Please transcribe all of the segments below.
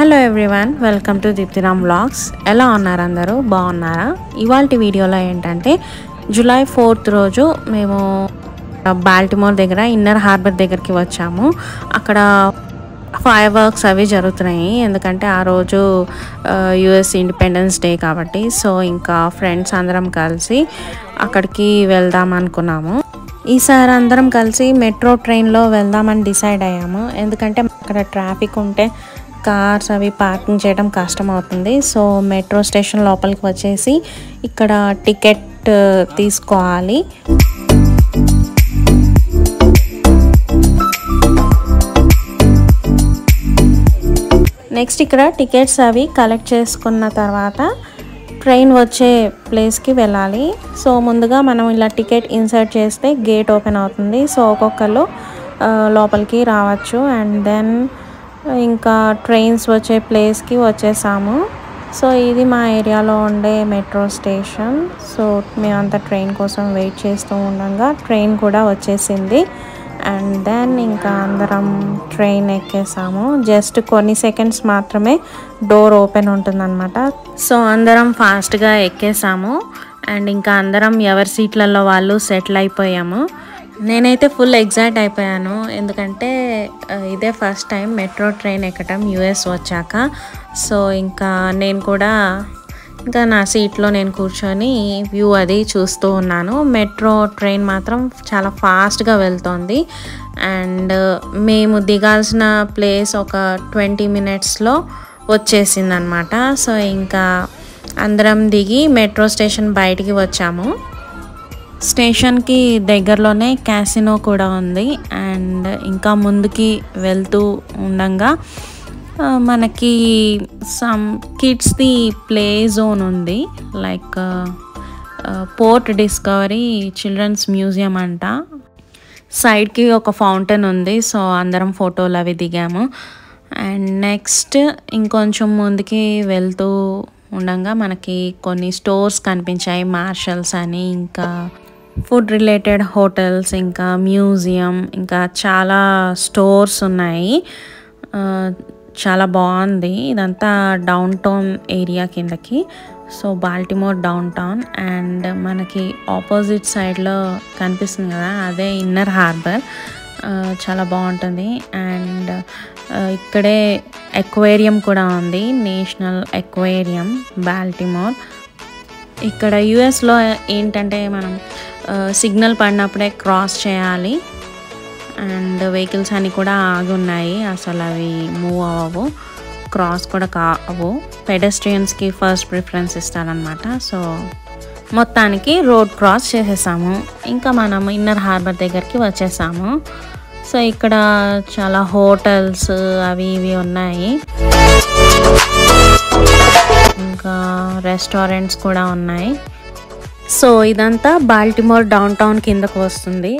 hello everyone welcome to Deepthiram vlogs ఎలా ఉన్నారు అందరూ బాగున్నారా ఇవాళ వీడియోలో ఏంటంటే జూలై ఫోర్త్ రోజు మేము బాల్టిమోర్ దగ్గర ఇన్నర్ హార్బర్ దగ్గరికి వచ్చాము అక్కడ ఫైర్ వర్క్స్ అవి జరుగుతున్నాయి ఎందుకంటే ఆ రోజు యుఎస్ ఇండిపెండెన్స్ డే కాబట్టి సో ఇంకా ఫ్రెండ్స్ అందరం కలిసి అక్కడికి వెళ్దాం అనుకున్నాము ఈసారి అందరం కలిసి మెట్రో ట్రైన్లో వెళ్దామని డిసైడ్ అయ్యాము ఎందుకంటే అక్కడ ట్రాఫిక్ ఉంటే కార్స్ అవి పార్కింగ్ చేయడం కష్టం అవుతుంది సో మెట్రో స్టేషన్ లోపలికి వచ్చేసి ఇక్కడ టికెట్ తీసుకోవాలి నెక్స్ట్ ఇక్కడ టికెట్స్ అవి కలెక్ట్ చేసుకున్న తర్వాత ట్రైన్ వచ్చే ప్లేస్కి వెళ్ళాలి సో ముందుగా మనం ఇలా టికెట్ ఇన్సర్ట్ చేస్తే గేట్ ఓపెన్ అవుతుంది సో ఒక్కొక్కరు లోపలికి రావచ్చు అండ్ దెన్ ఇంకా ట్రైన్స్ వచ్చే ప్లేస్కి వచ్చేసాము సో ఇది మా ఏరియాలో ఉండే మెట్రో స్టేషన్ సో మేమంతా ట్రైన్ కోసం వెయిట్ చేస్తూ ఉండగా ట్రైన్ కూడా వచ్చేసింది అండ్ దెన్ ఇంకా అందరం ట్రైన్ ఎక్కేసాము జస్ట్ కొన్ని సెకండ్స్ మాత్రమే డోర్ ఓపెన్ ఉంటుందన్నమాట సో అందరం ఫాస్ట్గా ఎక్కేసాము అండ్ ఇంకా అందరం ఎవరి సీట్లలో వాళ్ళు సెటిల్ అయిపోయాము నేనైతే ఫుల్ ఎగ్జైట్ అయిపోయాను ఎందుకంటే ఇదే ఫస్ట్ టైం మెట్రో ట్రైన్ ఎక్కడం యూఎస్ వచ్చాక సో ఇంకా నేను కూడా ఇంకా నా సీట్లో నేను కూర్చొని వ్యూ అది చూస్తూ ఉన్నాను మెట్రో ట్రైన్ మాత్రం చాలా ఫాస్ట్గా వెళ్తోంది అండ్ మేము దిగాల్సిన ప్లేస్ ఒక ట్వంటీ మినిట్స్లో వచ్చేసింది అనమాట సో ఇంకా అందరం దిగి మెట్రో స్టేషన్ బయటికి వచ్చాము స్టేషన్కి దగ్గరలోనే క్యాసినో కూడా ఉంది అండ్ ఇంకా ముందుకి వెళ్తూ ఉండగా మనకి సమ్ కిడ్స్ది ప్లే జోన్ ఉంది like port discovery children's museum అంట సైడ్కి ఒక ఫౌంటైన్ ఉంది సో అందరం ఫోటోలు అవి దిగాము అండ్ నెక్స్ట్ ఇంకొంచెం ముందుకి వెళ్తూ ఉండగా మనకి కొన్ని స్టోర్స్ కనిపించాయి మార్షల్స్ అని ఇంకా ఫుడ్ రిలేటెడ్ హోటల్స్ ఇంకా మ్యూజియం ఇంకా చాలా స్టోర్స్ ఉన్నాయి చాలా బాగుంది ఇదంతా డౌన్ టౌన్ ఏరియా కిందకి so Baltimore downtown and మనకి ఆపోజిట్ సైడ్లో కనిపిస్తుంది కదా అదే ఇన్నర్ హార్బర్ చాలా బాగుంటుంది అండ్ ఇక్కడే ఎక్వేరియం కూడా ఉంది నేషనల్ ఎక్వేరియం బాల్టిమోర్ ఇక్కడ యుఎస్లో ఏంటంటే మనం సిగ్నల్ పడినప్పుడే క్రాస్ చేయాలి అండ్ వెహికల్స్ అన్నీ కూడా ఆగి ఉన్నాయి అసలు అవి మూవ్ అవ్వవు క్రాస్ కూడా కావు పెడస్ట్రియన్స్కి ఫస్ట్ ప్రిఫరెన్స్ ఇస్తారనమాట సో మొత్తానికి రోడ్ క్రాస్ చేసేసాము ఇంకా మనం ఇన్నర్ హార్బర్ దగ్గరికి వచ్చేసాము సో ఇక్కడ చాలా హోటల్స్ అవి ఇవి ఉన్నాయి ఇంకా రెస్టారెంట్స్ కూడా ఉన్నాయి సో ఇదంతా బాల్టిమోర్ డౌన్ టౌన్ కిందకు వస్తుంది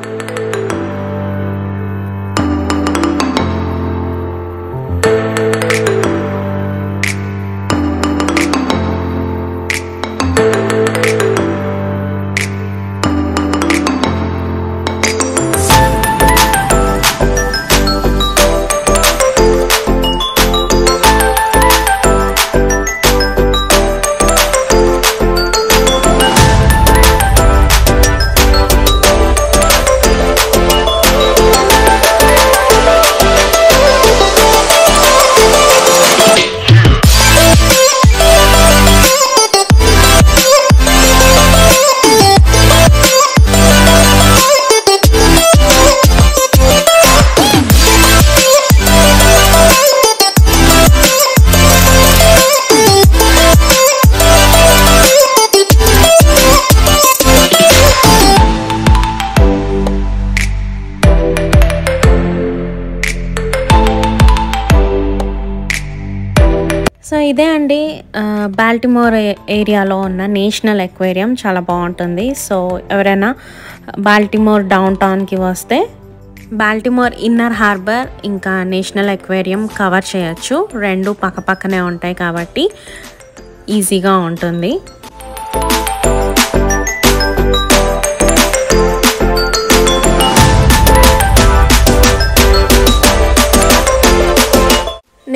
సో ఇదే అండి బాల్టిమోర్ ఏరియాలో ఉన్న నేషనల్ ఎక్వేరియం చాలా బాగుంటుంది సో ఎవరైనా బాల్టిమోర్ డౌన్ టౌన్కి వస్తే బాల్టిమోర్ ఇన్నర్ హార్బర్ ఇంకా నేషనల్ ఎక్వేరియం కవర్ చేయొచ్చు రెండు పక్కపక్కనే ఉంటాయి కాబట్టి ఈజీగా ఉంటుంది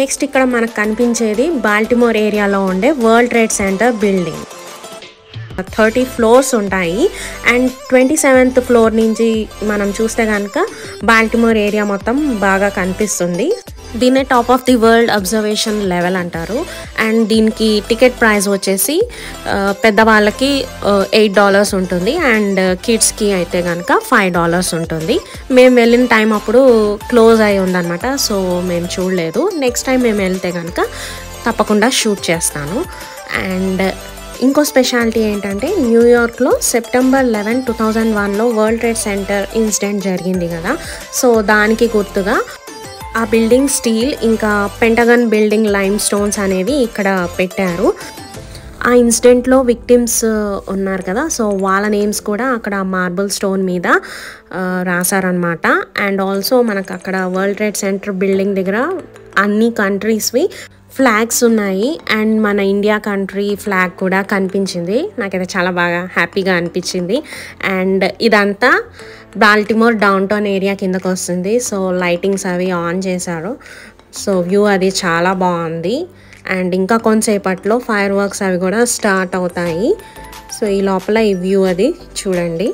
నెక్స్ట్ ఇక్కడ మనకు కనిపించేది బాల్టిమోర్ ఏరియాలో ఉండే world trade centre building thirty floors ఉంటాయి అండ్ ట్వంటీ సెవెంత్ ఫ్లోర్ నుంచి మనం చూస్తే కనుక బాల్టిమోర్ ఏరియా మొత్తం బాగా కనిపిస్తుంది దీన్నే top of the world observation level అంటారు అండ్ దీనికి టికెట్ ప్రైస్ వచ్చేసి ఆ, పెద్దవాళ్ళకి ఎయిట్ డాలర్స్ ఉంటుంది అండ్ కిడ్స్కి అయితే కనుక ఫైవ్ డాలర్స్ ఉంటుంది మేము వెళ్ళిన టైం అప్పుడు క్లోజ్ అయి ఉందన్నమాట సో మేము చూడలేదు నెక్స్ట్ టైం మేము వెళ్తే కనుక తప్పకుండా షూట్ చేస్తాను అండ్ ఇంకో స్పెషాలిటీ ఏంటంటే న్యూయార్క్లో సెప్టెంబర్ లెవెన్ టూ థౌజండ్ వన్లో వరల్డ్ ట్రేడ్ సెంటర్ ఇన్సిడెంట్ జరిగింది కదా సో దానికి గుర్తుగా ఆ బిల్డింగ్ స్టీల్ ఇంకా పెంటగన్ బిల్డింగ్ లైమ్ స్టోన్స్ అనేవి ఇక్కడ పెట్టారు ఆ ఇన్సిడెంట్లో విక్టిమ్స్ ఉన్నారు కదా సో వాళ్ళ నేమ్స్ కూడా అక్కడ మార్బుల్ స్టోన్ మీద ఆ, రాశారనమాట అండ్ ఆల్సో మనకు అక్కడ వరల్డ్ ట్రేడ్ సెంటర్ బిల్డింగ్ దగ్గర అన్ని కంట్రీస్వి ఫ్లాగ్స్ ఉన్నాయి అండ్ మన ఇండియా కంట్రీ ఫ్లాగ్ కూడా కనిపించింది నాకైతే చాలా బాగా హ్యాపీగా అనిపించింది అండ్ ఇదంతా బాల్టిమోర్ డౌన్ టౌన్ ఏరియా కిందకు వస్తుంది సో లైటింగ్స్ అవి ఆన్ చేశారు సో వ్యూ అది చాలా బాగుంది అండ్ ఇంకా కొంతసేపట్లో ఫైర్ వర్క్స్ అవి కూడా స్టార్ట్ అవుతాయి సో ఈ లోపల ఈ వ్యూ అది చూడండి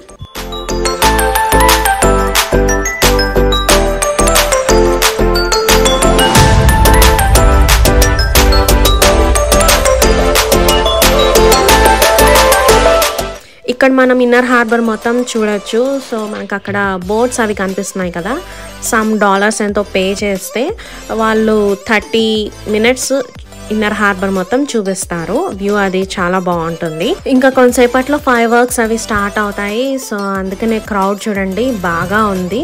ఇక్కడ మనం ఇన్నర్ హార్బర్ మొత్తం చూడొచ్చు సో మనకు అక్కడ బోట్స్ అవి కనిపిస్తున్నాయి కదా సమ్ డాలర్స్ ఎంతో పే చేస్తే వాళ్ళు థర్టీ మినిట్స్ ఇన్నర్ హార్బర్ మొత్తం చూపిస్తారు వ్యూ అది చాలా బాగుంటుంది ఇంకా కొంతసేపట్లో ఫైవ్ వర్క్స్ అవి స్టార్ట్ అవుతాయి సో అందుకనే క్రౌడ్ చూడండి బాగా ఉంది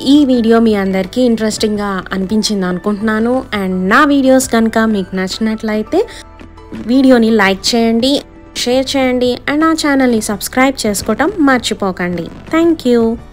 ఈ వీడియో మీ అందరికీ ఇంట్రెస్టింగ్గా అనిపించింది అనుకుంటున్నాను అండ్ నా వీడియోస్ కనుక మీకు నచ్చినట్లయితే వీడియోని లైక్ చేయండి షేర్ చేయండి అండ్ నా ఛానల్ని సబ్స్క్రైబ్ చేసుకోవటం మర్చిపోకండి థ్యాంక్ యూ